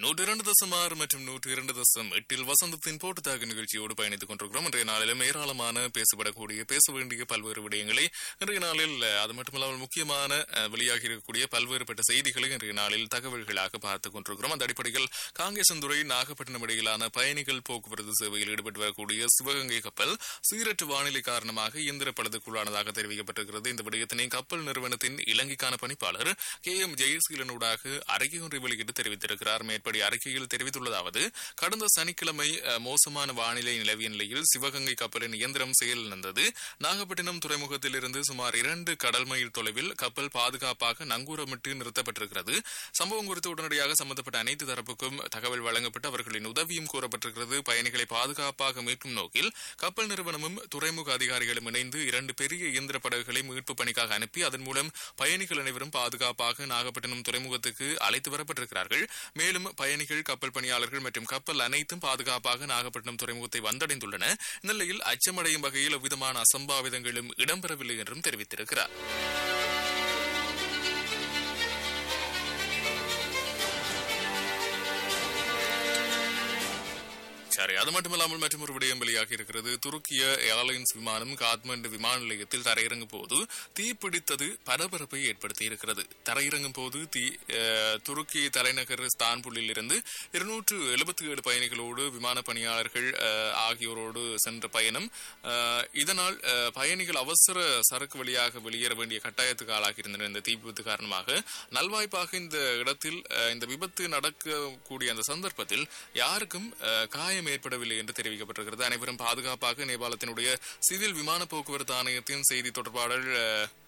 நூற்றி இரண்டு தசம் ஆறு மற்றும் நூற்றி இரண்டு தசம் எட்டில் வசந்தத்தின் போட்டுத்தாக்கு நிகழ்ச்சியோடு பயணித்துக் கொண்டிருக்கிறோம் இன்றைய நாளிலும் ஏராளமான பேசப்படக்கூடிய பேச வேண்டிய பல்வேறு விடயங்களை இன்றைய நாளில் அஹ், அது மட்டுமல்லாமல் முக்கியமான அஹ், வெளியாகி இருக்கக்கூடிய பல்வேறுபட்ட செய்திகளை இன்றைய நாளில் தகவல்களாக பார்த்துக் கொண்டிருக்கிறோம் அந்த அடிப்படையில் காங்கேசந்துறை நாகப்பட்டினம் இடையிலான பயணிகள் போக்குவரத்து சேவையில் ஈடுபட்டு வரக்கூடிய சிவகங்கை கப்பல் சீரற்ற வானிலை காரணமாக இயந்திர பழுதுக்குள்ளானதாக தெரிவிக்கப்பட்டிருக்கிறது இந்த விடயத்தினை கப்பல் நிறுவனத்தின் இலங்கைக்கான பணிப்பாளர் கே எம் ஜெயசீலனூடாக அறிக்கை ஒன்றை வெளியிட்டு தெரிவித்திருக்கிறார் மேற்படி அறிக்கையில் தெரிவித்துள்ளதாவது கடந்த சனிக்கிழமை அஹ், மோசமான வானிலை நிலவிய நிலையில் சிவகங்கை கப்பலின் இயந்திரம் செயலிழந்தது நாகப்பட்டினம் துறைமுகத்திலிருந்து சுமார் இரண்டு கடல் மைல் தொலைவில் கப்பல் பாதுகாப்பாக நங்கூரமிட்டு நிறுத்தப்பட்டிருக்கிறது சம்பவம் குறித்து உடனடியாக சம்பந்தப்பட்ட அனைத்து தரப்புக்கும் தகவல் வழங்கப்பட்டு அவர்களின் உதவியும் கூறப்பட்டிருக்கிறது பயணிகளை பாதுகாப்பாக மீட்கும் நோக்கில் கப்பல் நிறுவனமும் துறைமுக அதிகாரிகளும் இணைந்து இரண்டு பெரிய இயந்திர படகுகளை மீட்பு பணிக்காக அனுப்பி அதன் மூலம் பயணிகள் அனைவரும் பாதுகாப்பாக நாகப்பட்டினம் துறைமுகத்துக்கு அழைத்து வரப்பட்டிருக்கிறார்கள் மேலும் பயணிகள் கப்பல் பணியாளர்கள் மற்றும் கப்பல் அனைத்தும் பாதுகாப்பாக நாகப்பட்டினம் துறைமுகத்தை வந்தடைந்துள்ளன இந்த நிலையில் அச்சமடையும் வகையில் எவ்விதமான அசம்பாவிதங்களும் இடம்பெறவில்லை என்றும் தெரிவித்திருக்கிறார் சரி அது மட்டுமல்லாமல் மற்றொரு விடயம் வெளியாகி இருக்கிறது துருக்கிய ஏர்லைன்ஸ் விமானம் காத்மண்டு விமான நிலையத்தில் தரையிறங்கும் போது தீப்பிடித்தது பரபரப்பை ஏற்படுத்தி இருக்கிறது தரையிறங்கும் போது தீ அஹ், துருக்கி தலைநகர் ஸ்தான்புல்லில் இருந்து இருநூற்று எழுபத்தி ஏழு பயணிகளோடு விமான பணியாளர்கள் அஹ், ஆகியோரோடு சென்ற பயணம் அஹ், இதனால் அஹ், பயணிகள் அவசர சரக்கு வழியாக வெளியேற வேண்டிய கட்டாயத்துக்கு ஆளாகியிருந்தனர் இந்த தீ விபத்து காரணமாக நல்வாய்ப்பாக இந்த இடத்தில் அஹ், இந்த விபத்து நடக்கக்கூடிய அந்த சந்தர்ப்பத்தில் யாருக்கும் அஹ், காயம் ஏற்படவில்லை என்று தெரிவிக்கப்பட்டிருக்கிறது அனைவரும் பாதுகாப்பாக நேபாளத்தினுடைய சிவில் விமான போக்குவரத்து ஆணையத்தின் செய்தி தொடர்பாளர் அஹ்,